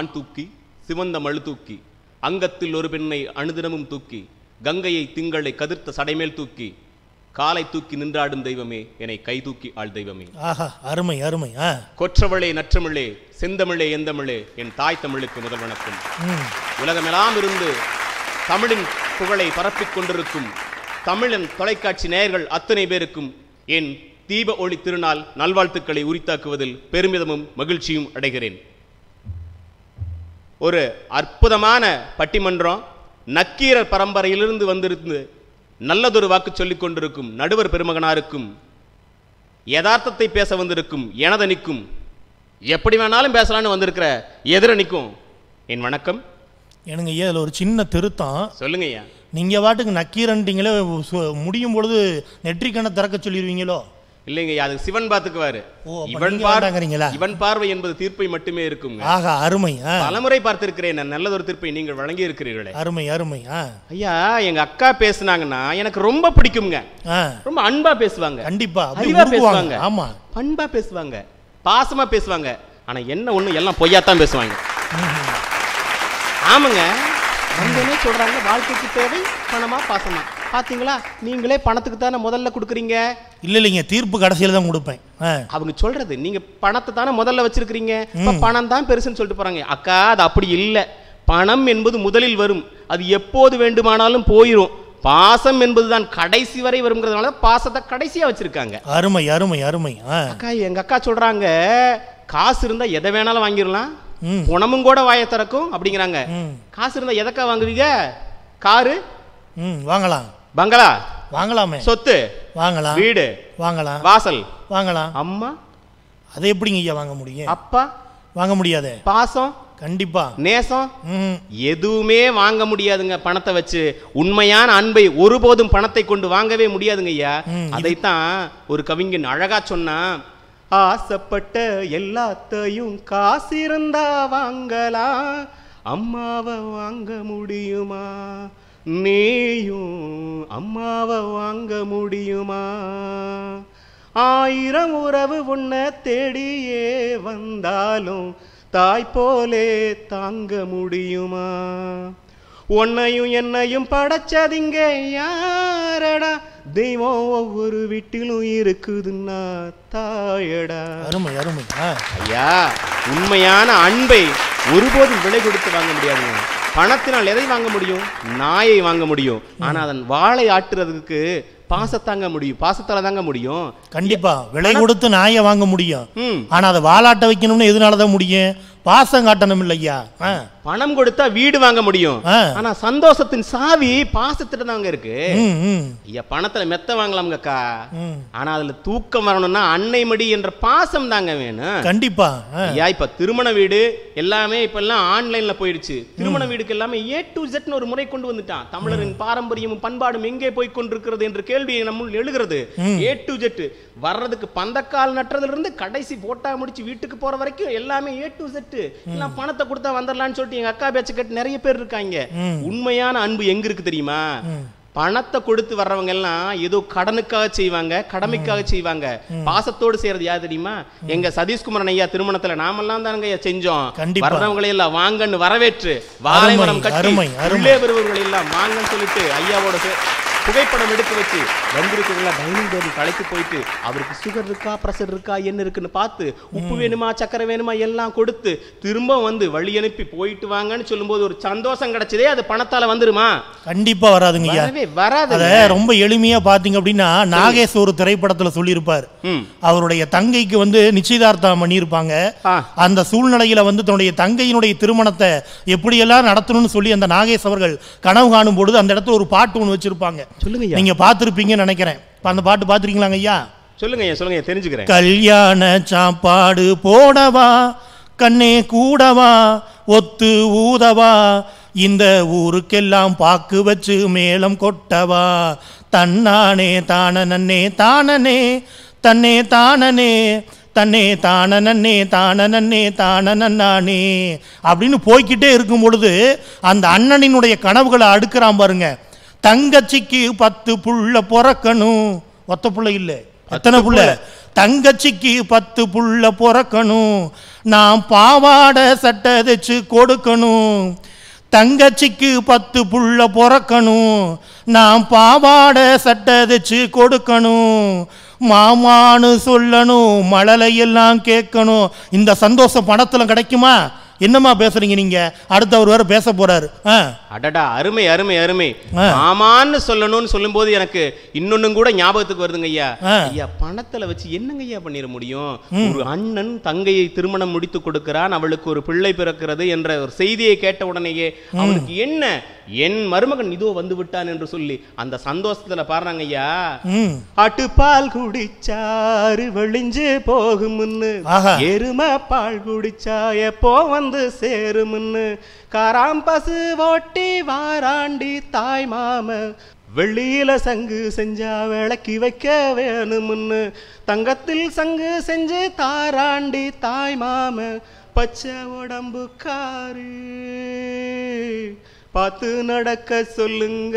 மான் தூக்கி சிவந்த மழு தூக்கி அங்கத்தில் ஒரு பெண்ணை அனுதினமும் தூக்கி கங்கையை திங்களை கதிர்த்த சடைமேல் தூக்கி காலை தூக்கி நின்றாடும் தெய்வமே என்னை கை தூக்கி ஆள் தெய்வமே ஆஹா அருமை அருமை ஆ கொற்றவளே நற்றமிழே செந்தமிழே எந்தமிழே என் தாய் தமிழுக்கு முதல் வணக்கம் ம் உலகமெல்லாம் இருந்து தமிழின் புகழை பரப்பிக் கொண்டிருக்கும் தமிழன் தொலைக்காட்சி நேயர்கள் அத்தனை பேருக்கும் என் தீப ஒளி திருநாள் நல்வாழ்த்துக்களை உரித்தாக்குவதில் பெருமிதமும் மகிழ்ச்சியும் அடைகிறேன் ஒரு அற்புதமான பட்டிமன்றம் நக்கீரர் பரம்பரையிலிருந்து வந்திருந்து நல்லதொரு வாக்கு சொல்லிக் கொண்டிருக்கும் நடுவர் பெருமகனாருக்கும் யதார்த்தத்தை பேச வந்திருக்கும் எனதனிக்கும் எப்படி வேணாலும் பேசலாம்னு வந்திருக்கிற எதிரணிக்கும் என் வணக்கம் எனக்கு ஐயா அதில் ஒரு சின்ன திருத்தம் சொல்லுங்க ஐயா நீங்கள் பாட்டுக்கு நக்கீரன்ட்டீங்களே சு- முடியும் பொழுது நெற்றிக்கண்ணை திறக்க சொல்லிடுவீங்களோ இல்லைங்க ஐயா அது சிவன் பாத்துக்குவாரு ஓ, அப்ப இவன் நீங்க பார் வேண்டாங்கிறீங்களா? இவன் பார்வை என்பது தீர்ப்பை மட்டுமே இருக்குங்க ஆஹா அருமை ஆ பலமுறை பார்த்திருக்கிறேன் நான் நல்லதொரு தீர்ப்பை நீங்கள் வழங்கி இருக்கிறீர்களே அருமை அருமை ஆ ஐயா எங்க அக்கா பேசுனாங்கன்னா எனக்கு ரொம்ப பிடிக்குங்க ஆ ரொம்ப அன்பா பேசுவாங்க கண்டிப்பா அப்படி அறிவா உருகுவாங்க பேசுவாங்க ஆமா பண்பா பேசுவாங்க பாசமா பேசுவாங்க ஆனா என்ன ஒண்ணு எல்லாம் பொய்யாத்தான் பேசுவாங்க ஆமாங்க வந்தோடனே சொல்றாங்க வாழ்க்கைக்கு தேவை பணமா பாசமா பாத்தீங்களா நீங்களே பணத்துக்கு தானே முதல்ல கொடுக்குறீங்க இல்லை இல்லைங்க தீர்ப்பு கடைசியில் தான் கொடுப்பேன் ஆ அவங்க சொல்றது நீங்க பணத்தை தானே முதல்ல வச்சிருக்கிறீங்க இப்ப பணம் தான் பெருசுன்னு சொல்லிட்டு போறாங்க அக்கா அது அப்படி இல்ல பணம் என்பது முதலில் வரும் அது எப்போது வேண்டுமானாலும் போயிரும் பாசம் என்பதுதான் கடைசி வரை வருங்கிறதுனால பாசத்தை கடைசியா வச்சிருக்காங்க அருமை அருமை அருமை ஆ அக்கா எங்க அக்கா சொல்றாங்க காசு இருந்தா எதை வேணாலும் வாங்கிடலாம் ம் பணமும் கூட வாயை திறக்கும் அப்படிங்கிறாங்க ம் காசு இருந்தா எதக்கா வாங்குவீங்க காரு ம் வாங்கலாம் பங்களா வாங்கலாமே சொத்து வாங்கலாம் வீடு வாங்கலாம் வாசல் வாங்கலாம் அம்மா அதை எப்படிங்க ஐயா வாங்க முடியும் அப்பா வாங்க முடியாதே பாசம் கண்டிப்பா நேசம் ம் எதுவுமே வாங்க முடியாதுங்க பணத்தை வச்சு உண்மையான அன்பை ஒருபோதும் பணத்தை கொண்டு வாங்கவே முடியாதுங்க ஐயா ம், இது- அதைத்தான் ஒரு கவிஞன் அழகா சொன்னா ஆசைப்பட்ட எல்லாத்தையும் காசு இருந்தா வாங்கலாம் அம்மாவை வாங்க முடியுமா நீயும் அம்மாவை வாங்க முடியுமா ஆயிரம் உறவு உன்னை தேடியே வந்தாலும் தாய் போலே தாங்க முடியுமா உன்னையும் என்னையும் படைச்சதிங்க யாரடா தெய்வம் ஒவ்வொரு வீட்டிலும் இருக்குதுன்னா தாயடா அருமை அருமை ஆ ஐயா உண்மையான அன்பை ஒருபோதும் விலை கொடுத்து வாங்க முடியாதுங்க பணத்தினால் எதை வாங்க முடியும் நாயை வாங்க முடியும் ஆனா அதன் வாளை ஆட்டுறதுக்கு பாசத்தாங்க முடியும் பாசத்தால தாங்க முடியும் கண்டிப்பா விலை கொடுத்து நாயை வாங்க முடியும் ம் ஆனா அதை வாலாட்ட வைக்கணும்னு எதனால தான் முடியும் பாசம் காட்டணும் இல்லையா ஆ பணம் கொடுத்தா வீடு வாங்க முடியும் ஆ. ஆனா சந்தோஷத்தின் சாவி பாசத்திட்ட தாங்க இருக்கு ம் ம் ஐயா பணத்துல மெத்த வாங்கலாம்ங்கக்கா ம் ஆனா அதுல தூக்கம் வரணும்னா அன்னை மடி என்ற பாசம் தாங்க வேணும் கண்டிப்பா ஆ ஐயா இப்ப திருமண வீடு எல்லாமே இப்ப எல்லாம் ஆன்லைன்ல போயிடுச்சு திருமண வீடுக்கு எல்லாமே ஏ டு ஜெட்னு ஒரு முறை கொண்டு வந்துட்டான் தமிழரின் பாரம்பரியமும் பண்பாடும் எங்கே போய் கொண்டிருக்கிறது என்ற கேள்வி நம்முள் எழுகிறது ஏ டு ஜெட் வர்றதுக்கு பந்தக்கால் நட்டுறதுல இருந்து கடைசி போட்டா முடிச்சு வீட்டுக்கு போற வரைக்கும் எல்லாமே ஏ டு ஜெட் எல்லாம் பணத்தை கொடுத்தா வந்துடலாம்னு சொல்லிட்டு எங்க அக்கா பேச்ச கேட்டு நிறைய பேர் இருக்காங்க ம். உண்மையான அன்பு எங்க இருக்கு தெரியுமா ம். பணத்தை கொடுத்து வர்றவங்க எல்லாம் ஏதோ கடனுக்காக செய்வாங்க கடமைக்காக செய்வாங்க பாசத்தோடு செய்யறது யார் தெரியுமா எங்க சதீஷ்குமரன் ஐயா திருமணத்துல நாமெல்லாம் தானுங்க ஐயா செஞ்சோம் கண்டிப்பா. வர்றவங்களை எல்லாம் வாங்கன்னு வரவேற்று அருமை, வாழைமரம் கட்டி அருமை, அருமை. உள்ளே வருபவர்களை எல்லாம் வாங்கன்னு சொல்லிட்டு ஐயாவோட சே- புகைப்படம் எடுத்து வச்சு வந்திருக்கவங்கள டைனிங் டேபிள் களைத்து போயிட்டு அவருக்கு சுகர் இருக்கா பிரஷர் இருக்கா என்ன இருக்குன்னு பார்த்து உப்பு வேணுமா சக்கரை வேணுமா எல்லாம் கொடுத்து திரும்ப வந்து வழி அனுப்பி போயிட்டு வாங்கன்னு சொல்லும்போது ஒரு சந்தோஷம் கிடைச்சதே அது பணத்தால வந்துருமா கண்டிப்பா வராதுங்க ஐயா வரவே வராது அத ரொம்ப எளிமையா பாத்தீங்க அப்படின்னா நாகேஷ் ஒரு திரைப்படத்துல சொல்லியிருப்பார் ம் அவருடைய தங்கைக்கு வந்து நிச்சயதார்த்தம் பண்ணியிருப்பாங்க ஆ அந்த சூழ்நிலையில வந்து தன்னுடைய தங்கையினுடைய திருமணத்தை எப்படியெல்லாம் நடத்தணும்னு சொல்லி அந்த நாகேஷ் அவர்கள் கனவு காணும் பொழுது அந்த இடத்துல ஒரு பாட்டு ஒன்று வச்சிருப்பாங்க சொல்லுங்க ஐயா நீங்க பார்த்துருப்பீங்கன்னு நினைக்கிறேன் இப்ப அந்த பாட்டு பார்த்துருக்கீங்களாங்க ஐயா சொல்லுங்க ஐயா சொல்லுங்க ஐயா, தெரிஞ்சுக்கிறேன் கல்யாண சாப்பாடு போடவா கண்ணே கூடவா ஒத்து ஊதவா இந்த ஊருக்கெல்லாம் பாக்கு வச்சு மேளம் கொட்டவா தன்னானே தானனே தானனே தன்னே தானனே தன்னே தானனே தானனே தானனே அப்படின்னு போய்க்கிட்டே இருக்கும் பொழுது அந்த அண்ணனினுடைய கனவுகளை அடுக்கிறான் பாருங்க தங்கச்சிக்கு பத்து புள்ள பிறக்கணும் ஒத்த புள்ள இல்லை எத்தனை புள்ள தங்கச்சிக்கு பத்து புள்ள பிறக்கணும் நான் பாவாடை சட்டை தைச்சு கொடுக்கணும் தங்கச்சிக்கு பத்து புள்ள பிறக்கணும் நான் பாவாடை சட்டை தைச்சு கொடுக்கணும் மாமான்னு சொல்லணும் மழலையெல்லாம் கேட்கணும் இந்த சந்தோஷம் பணத்தில் கிடைக்குமா என்னம்மா பேசுறீங்க நீங்க அடுத்தவர் வேற பேச போறாரு ஆ அடடா அருமை அருமை அருமை ஆ. மாமான்னு சொல்லணும்னு சொல்லும்போது எனக்கு இன்னொன்னும் கூட ஞாபகத்துக்கு வருதுங்க ஐயா ஆ. ஐயா பணத்துல வச்சு என்னங்க ஐயா பண்ணிட முடியும் ஒரு அண்ணன் தங்கையை திருமணம் முடித்து கொடுக்கிறான் அவளுக்கு ஒரு பிள்ளை பிறக்கிறது என்ற ஒரு செய்தியை கேட்ட உடனேயே அவனுக்கு என்ன என் மருமகன் இதோ வந்து விட்டான் என்று சொல்லி அந்த சந்தோஷத்துல பாருங்க ஐயா ம் ஆட்டுப்பால் குடிச்சாரு வெளிஞ்சு போகும்னு ஆஹா. எருமை பால் குடிச்சா எப்போ வந்து சேரும்னு காராம்பசு ஓட்டி வாராண்டி தாய் மாம வெள்ளியில சங்கு செஞ்சா விளக்கி வைக்க வேணும்னு தங்கத்தில் சங்கு செஞ்சு தாராண்டி தாய் மாம பச்சை உடம்புக்காரு பார்த்து நடக்க சொல்லுங்க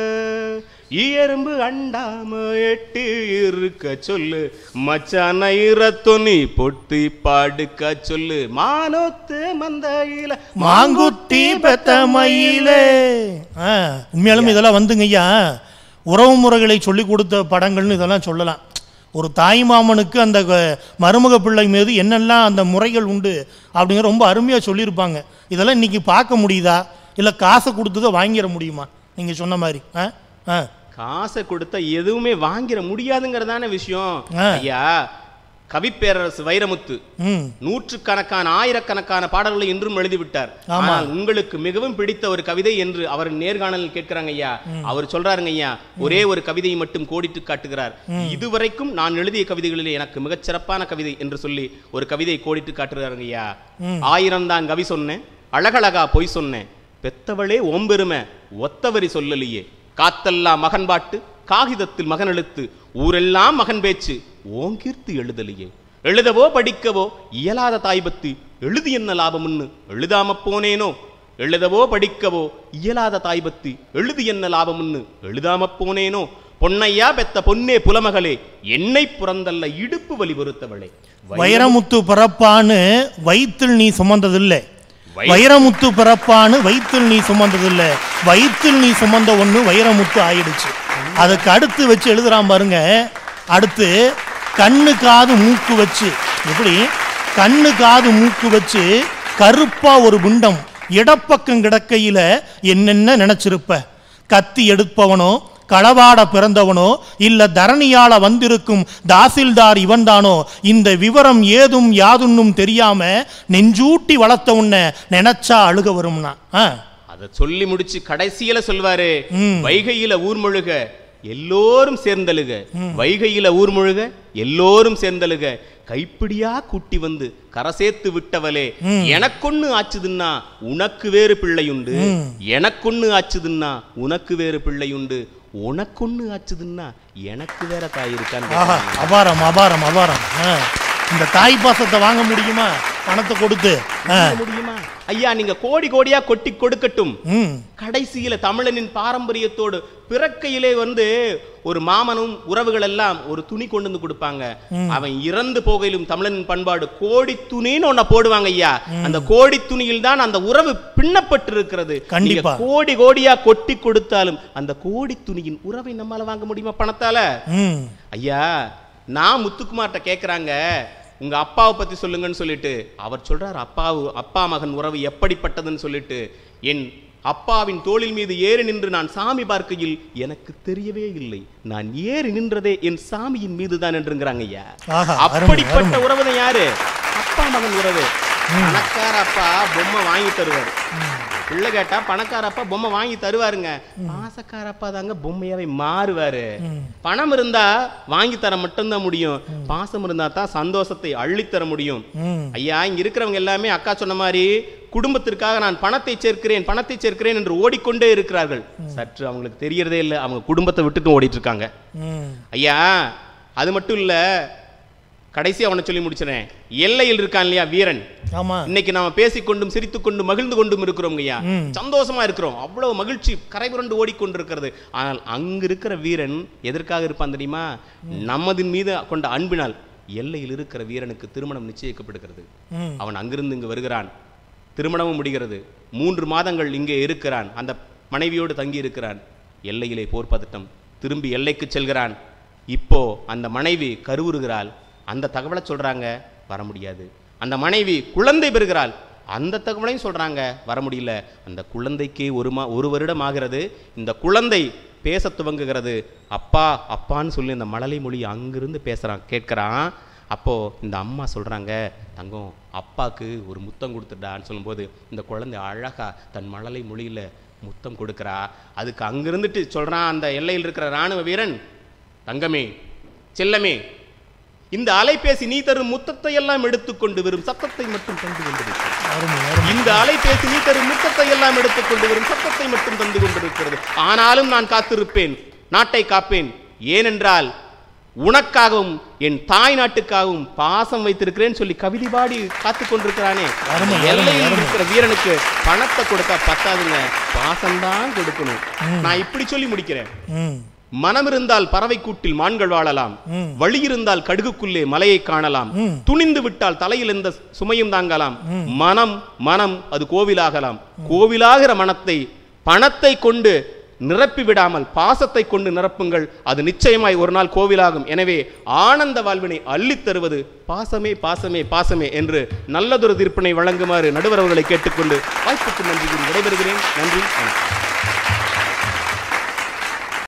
எறும்பு அண்டாம எட்டி இருக்க சொல்லு மச்சான இரத்துணி பொட்டி பாடுக்க சொல்லு மானோத்து மந்தையில மாங்குட்டி பெத்த மயிலே ஆ, உண்மையாலுமே இதெல்லாம் வந்துங்க ஐயா உறவு முறைகளை சொல்லி கொடுத்த படங்கள்னு இதெல்லாம் சொல்லலாம் ஒரு தாய் மாமனுக்கு அந்த க- மருமக பிள்ளை மீது என்னெல்லாம் அந்த முறைகள் உண்டு அப்படிங்கிற ரொம்ப அருமையாக சொல்லியிருப்பாங்க இதெல்லாம் இன்னைக்கு பார்க்க முடியுதா இல்லை காசை கொடுத்ததை வாங்கிட முடியுமா நீங்கள் சொன்ன மாதிரி ஆ ஆ காசை கொடுத்தா எதுவுமே வாங்கிட முடியாதுங்கிறதான விஷயம் ஆ. ஐயா கவிப்பேரரசு வைரமுத்து ம் நூற்றுக்கணக்கான ஆயிரக்கணக்கான பாடல்களை இன்றும் எழுதிவிட்டார் ஆமா. ஆனால் உங்களுக்கு மிகவும் பிடித்த ஒரு கவிதை என்று அவர் நேர்காணலில் கேட்கிறாங்க ஐயா அவர் சொல்றாருங்க ஐயா ஒரே ஒரு கவிதையை மட்டும் கோடிட்டு காட்டுகிறார் இதுவரைக்கும் நான் எழுதிய கவிதைகளிலே எனக்கு மிகச் சிறப்பான கவிதை என்று சொல்லி ஒரு கவிதை கோடிட்டு காட்டுகிறாருங்க ஐயா ஆயிரம் தான் கவி சொன்னேன் அழகழகா பொய் சொன்னேன் பெத்தவளே ஓம்பெருமை ஒத்தவரி சொல்லலியே காத்தெல்லாம் மகன் பாட்டு காகிதத்தில் மகன் எழுத்து ஊரெல்லாம் மகன் பேச்சு ஓங்கீர்த்து எழுதலியே எழுதவோ படிக்கவோ இயலாத தாய்பத்து எழுதி என்ன லாபம்னு எழுதாம போனேனோ எழுதவோ படிக்கவோ இயலாத தாய்பத்து எழுதி என்ன லாபம்னு எழுதாம போனேனோ பொன்னையா பெத்த பொன்னே புலமகளே என்னை புறந்தல்ல இடுப்பு வலி பொறுத்தவளே வைரமுத்து பிறப்பான்னு வயிற்றில் நீ சுமந்ததில்லை வை- வைரமுத்து பிறப்பான்னு வயிற்றில் நீ சுமந்ததில்லை வயிற்றில் நீ சுமந்த ஒண்ணு வைரமுத்து ஆயிடுச்சு அதுக்கு அடுத்து வச்சு எழுதுறான் பாருங்க அடுத்து கண்ணு காது மூக்கு வச்சு எப்படி கண்ணு காது மூக்கு வச்சு கருப்பா ஒரு குண்டம் இடப்பக்கம் கிடக்கையில என்னென்ன நினைச்சிருப்ப கத்தி எடுப்பவனோ களவாட பிறந்தவனோ இல்ல தரணியால வந்திருக்கும் தாசில்தார் இவன்தானோ இந்த விவரம் ஏதும் யாதுன்னும் தெரியாம நெஞ்சூட்டி வளர்த்த உன்னை நினைச்சா அழுக வரும்னா ஆ, அத சொல்லி முடிச்சு கடைசியில சொல்வாரு ம். வைகையில ஊர் முழுக எல்லோரும் சேர்ந்தழுக வைகையில ஊர் முழுக எல்லோரும் சேர்ந்தழுக கைப்பிடியா கூட்டி வந்து கரசேத்து விட்டவளே எனக்கொன்னு ஆச்சுதுன்னா உனக்கு வேறு பிள்ளையுண்டு எனக்கொன்னு ஆச்சுதுன்னா உனக்கு வேறு பிள்ளையுண்டு உனக்கொன்னு ஆச்சுதுன்னா எனக்கு வேற தாய் இருக்கான்னு ஆஹா கேட்டாங்க. அபாரம் அபாரம் அபாரம் ஆ, இந்த தாய் பாசத்தை வாங்க முடியுமா பணத்தை கொடுத்து ஆ, வாங்க முடியுமா ஐயா நீங்க கோடி கோடியா கொட்டி கொடுக்கட்டும் ம் கடைசியில தமிழனின் பாரம்பரியத்தோடு பிறக்கையிலே வந்து ஒரு மாமனும் உறவுகள் எல்லாம் ஒரு துணி கொண்டு வந்து கொடுப்பாங்க அவன் இறந்து போகையிலும் தமிழனின் பண்பாடு கோடி துணின்னு ஒன்ன போடுவாங்க ஐயா அந்த கோடி துணியில் தான் அந்த உறவு பின்னப்பட்டு இருக்கிறது கண்டிப்பா. கோடி கோடியா கொட்டி கொடுத்தாலும் அந்த கோடி துணியின் உறவை நம்மால வாங்க முடியுமா பணத்தால ம் ஐயா நான் முத்துக்குமார்ட்ட கேக்குறாங்க உங்க அப்பாவை பத்தி சொல்லுங்கன்னு சொல்லிட்டு அவர் சொல்றார் அப்பாவு அப்பா மகன் உறவு எப்படிப்பட்டதுன்னு சொல்லிட்டு என் அப்பாவின் தோளில் மீது ஏறி நின்று நான் சாமி பார்க்கையில் எனக்கு தெரியவே இல்லை நான் ஏறி நின்றதே என் சாமியின் மீதுதான் என்றுங்கிறாங்க ஐயா ஆஹா, அருமை, அப்படிப்பட்ட உறவு தான் யாரு அப்பா மகன் உறவு பணக்கார அப்பா பொம்மை வாங்கி தருவார் பிள்ளை கேட்டா பணக்கார அப்பா பொம்மை வாங்கி தருவாருங்க பாசக்கார அப்பா தாங்க பொம்மையாவே மாறுவாரு பணம் இருந்தா வாங்கி தர மட்டும்தான் முடியும் பாசம் இருந்தா தான் சந்தோஷத்தை அள்ளித்தர முடியும் ம் ஐயா இங்க இருக்கிறவங்க எல்லாமே அக்கா சொன்ன மாதிரி குடும்பத்திற்காக நான் பணத்தை சேர்க்கிறேன் பணத்தை சேர்க்கிறேன் என்று ஓடிக்கொண்டே இருக்கிறார்கள் சற்று அவங்களுக்கு தெரியறதே இல்லை அவங்க குடும்பத்தை விட்டுட்டு ஓடிட்டு இருக்காங்க ம் ஐயா அது மட்டும் இல்ல கடைசி அவனை சொல்லி முடிச்சிடறேன் எல்லையில் இருக்கான் இல்லையா வீரன் ஆமா இன்னைக்கு நாம பேசிக்கொண்டும் சிரித்துக்கொண்டு மகிழ்ந்து கொண்டும் இருக்கிறோம் ஐயா ம். சந்தோஷமா இருக்கிறோம் அவ்வளவு மகிழ்ச்சி கரை புரண்டு ஓடிக்கொண்டிருக்கிறது ஆனால் அங்க இருக்கிற வீரன் எதற்காக இருப்பான் தெரியுமா நமதின் மீது கொண்ட அன்பினால் எல்லையில் இருக்கிற வீரனுக்கு திருமணம் நிச்சயிக்கப்படுகிறது ம் அவன் அங்கிருந்து இங்கு வருகிறான் திருமணமும் முடிகிறது மூன்று மாதங்கள் இங்கே இருக்கிறான் அந்த மனைவியோடு தங்கி இருக்கிறான் எல்லையிலே போர் பதட்டம் திரும்பி எல்லைக்கு செல்கிறான் இப்போ அந்த மனைவி கருவுறுகிறாள் அந்த தகவலை சொல்றாங்க வர முடியாது அந்த மனைவி குழந்தை பெறுகிறாள் அந்த தகவலையும் சொல்றாங்க வர முடியல அந்த குழந்தைக்கு ஒரு மா ஒரு வருடம் ஆகிறது இந்த குழந்தை பேச துவங்குகிறது அப்பா அப்பான்னு சொல்லி அந்த மழலை மொழி அங்கிருந்து பேசுறான் கேட்கிறான் அப்போ இந்த அம்மா சொல்றாங்க தங்கம் அப்பாக்கு ஒரு முத்தம் கொடுத்துட்டான்னு சொல்லும்போது இந்த குழந்தை அழகா தன் மழலை மொழியில முத்தம் கொடுக்கறா அதுக்கு அங்கிருந்துட்டு சொல்றான் அந்த எல்லையில் இருக்கிற ராணுவ வீரன் தங்கமே செல்லமே இந்த அலைபேசி நீ தரும் முத்தத்தை எல்லாம் எடுத்துக்கொண்டு வரும் சத்தத்தை மட்டும் தந்து கொண்டிருக்கிறது அருமை அருமை இந்த அலைபேசி நீ தரும் முத்தத்தை எல்லாம் எடுத்துக்கொண்டு வரும் சத்தத்தை மட்டும் தந்து கொண்டிருக்கிறது ஆனாலும் நான் காத்திருப்பேன் நாட்டை காப்பேன் ஏனென்றால் உனக்காகவும் என் தாய் நாட்டுக்காகவும் பாசம் வைத்திருக்கிறேன்னு சொல்லி கவிதை பாடி காத்து கொண்டிருக்கிறானே அருமை, அருமை, எல்லையில் அருமை. இருக்கிற வீரனுக்கு பணத்தை கொடுத்தா பத்தாதுங்க பாசம்தான் கொடுக்கணும் நான் இப்படி சொல்லி முடிக்கிறேன் ம் மனம் இருந்தால் பறவை கூட்டில் மான்கள் வாழலாம் ம். வழி இருந்தால் கடுகுக்குள்ளே மலையை காணலாம் ம். துணிந்து விட்டால் தலையில் எந்த சுமையும் தாங்கலாம் மனம் மனம் அது கோவிலாகலாம் கோவிலாகிற மனத்தை பணத்தை கொண்டு நிரப்பி விடாமல் பாசத்தை கொண்டு நிரப்புங்கள் அது நிச்சயமாய் ஒரு நாள் கோவிலாகும் எனவே ஆனந்த வாழ்வினை அள்ளித் தருவது பாசமே பாசமே பாசமே என்று நல்லதொரு தீர்ப்பினை வழங்குமாறு நடுவர் அவர்களை கேட்டுக்கொண்டு வாய்ப்புக்கு நன்றி கூறி விடைபெறுகிறேன் நன்றி வணக்கம்